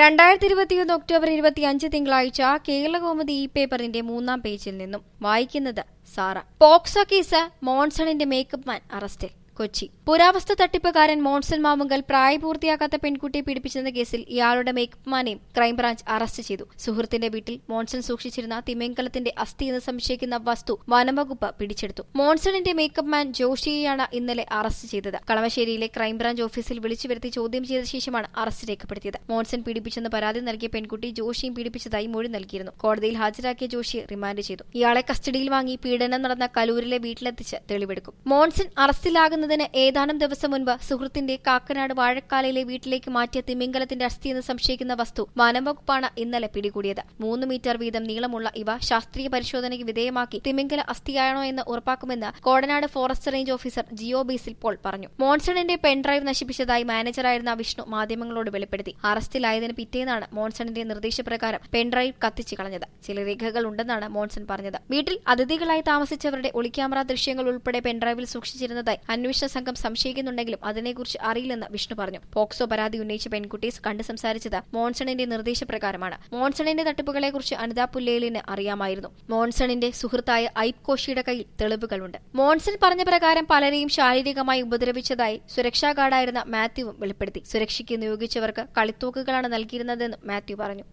രണ്ടായിരത്തി ഇരുപത്തിയൊന്ന് ഒക്ടോബർ ഇരുപത്തിയഞ്ച് തിങ്കളാഴ്ച കേരളകൗമുദി ഈ പേപ്പറിന്റെ മൂന്നാം പേജിൽ നിന്നും വായിക്കുന്നത് സാറ പോക്സോ കേസ് മോൺസണിന്റെ മേക്കപ്പ് മാൻ അറസ്റ്റിൽ കൊച്ചി പുരാവസ്തു തട്ടിപ്പുകാരൻ മോൺസൺ മാമുങ്കൽ പ്രായപൂർത്തിയാക്കാത്ത പെൺകുട്ടിയെ പീഡിപ്പിച്ചെന്ന കേസിൽ ഇയാളുടെ മേക്കപ്പ് മാനെയും ക്രൈംബ്രാഞ്ച് അറസ്റ്റ് ചെയ്തു സുഹൃത്തിന്റെ വീട്ടിൽ മോൺസൺ സൂക്ഷിച്ചിരുന്ന തിമിംഗലത്തിന്റെ അസ്ഥി എന്ന് സംശയിക്കുന്ന വസ്തു വനംവകുപ്പ് പിടിച്ചെടുത്തു മോൺസണിന്റെ മേക്കപ്പ് മാൻ ജോഷിയെയാണ് ഇന്നലെ അറസ്റ്റ് ചെയ്തത് കളമശ്ശേരിയിലെ ക്രൈംബ്രാഞ്ച് ഓഫീസിൽ വിളിച്ചു വരുത്തി ചോദ്യം ചെയ്ത ശേഷമാണ് അറസ്റ്റ് രേഖപ്പെടുത്തിയത് മോൺസൺ പീഡിപ്പിച്ചെന്ന് പരാതി നൽകിയ പെൺകുട്ടി ജോഷിയും പീഡിപ്പിച്ചതായി മൊഴി നൽകിയിരുന്നു കോടതിയിൽ ഹാജരാക്കിയ ജോഷിയെ റിമാൻഡ് ചെയ്തു ഇയാളെ കസ്റ്റഡിയിൽ വാങ്ങി പീഡനം നടന്ന കലൂരിലെ വീട്ടിലെത്തിച്ച് തെളിവെടുക്കും മോൺസൺ അറസ്റ്റിലാകുന്നതിന് ഏതാനും ദിവസം മുൻപ് സുഹൃത്തിന്റെ കാക്കനാട് വാഴക്കാലയിലെ വീട്ടിലേക്ക് മാറ്റിയ തിമിംഗലത്തിന്റെ അസ്ഥി എന്ന് സംശയിക്കുന്ന വസ്തു വനംവകുപ്പാണ് ഇന്നലെ പിടികൂടിയത് മൂന്ന് മീറ്റർ വീതം നീളമുള്ള ഇവ ശാസ്ത്രീയ പരിശോധനയ്ക്ക് വിധേയമാക്കി തിമിംഗല അസ്ഥിയാണോ എന്ന് ഉറപ്പാക്കുമെന്ന് Kodanad forest range officer Jio Basil Paul പറഞ്ഞു മോൺസണിന്റെ പെൻഡ്രൈവ് നശിപ്പിച്ചതായി മാനേജറായിരുന്ന വിഷ്ണു മാധ്യമങ്ങളോട് വെളിപ്പെടുത്തി അറസ്റ്റിലായതിന് പിറ്റേന്നാണ് മോൺസണിന്റെ നിർദ്ദേശപ്രകാരം പെൻഡ്രൈവ് കത്തിച്ചു കളഞ്ഞത് ചില രേഖകൾ ഉണ്ടെന്നാണ് മോൺസൺ പറഞ്ഞത് വീട്ടിൽ അതിഥികളായി താമസിച്ചവരുടെ ഒളിക്യാമറ ദൃശ്യങ്ങൾ ഉൾപ്പെടെ പെൻഡ്രൈവിൽ സൂക്ഷിച്ചിരുന്നതായി അന്വേഷണ സംഘം സംശയിക്കുന്നുണ്ടെങ്കിലും അതിനെക്കുറിച്ച് അറിയില്ലെന്ന് വിഷ്ണു പറഞ്ഞു പോക്സോ പരാതി ഉന്നയിച്ച പെൺകുട്ടി കണ്ട് സംസാരിച്ചത് മോൺസണിന്റെ നിർദ്ദേശപ്രകാരമാണ് മോൺസണിന്റെ തട്ടിപ്പുകളെക്കുറിച്ച് അനിതാ പുല്ലേലിന് അറിയാമായിരുന്നു മോൺസണിന്റെ സുഹൃത്തായ ഐപ് കോഷിയുടെ കയ്യിൽ തെളിവുകളുണ്ട് മോൺസൺ പറഞ്ഞ പ്രകാരം പലരെയും ശാരീരികമായി ഉപദ്രവിച്ചതായി സുരക്ഷാ ഗാർഡായിരുന്ന മാത്യുവും വെളിപ്പെടുത്തി സുരക്ഷയ്ക്ക് നിയോഗിച്ചവർക്ക് കളിത്തോക്കുകളാണ് നൽകിയിരുന്നതെന്നും മാത്യു പറഞ്ഞു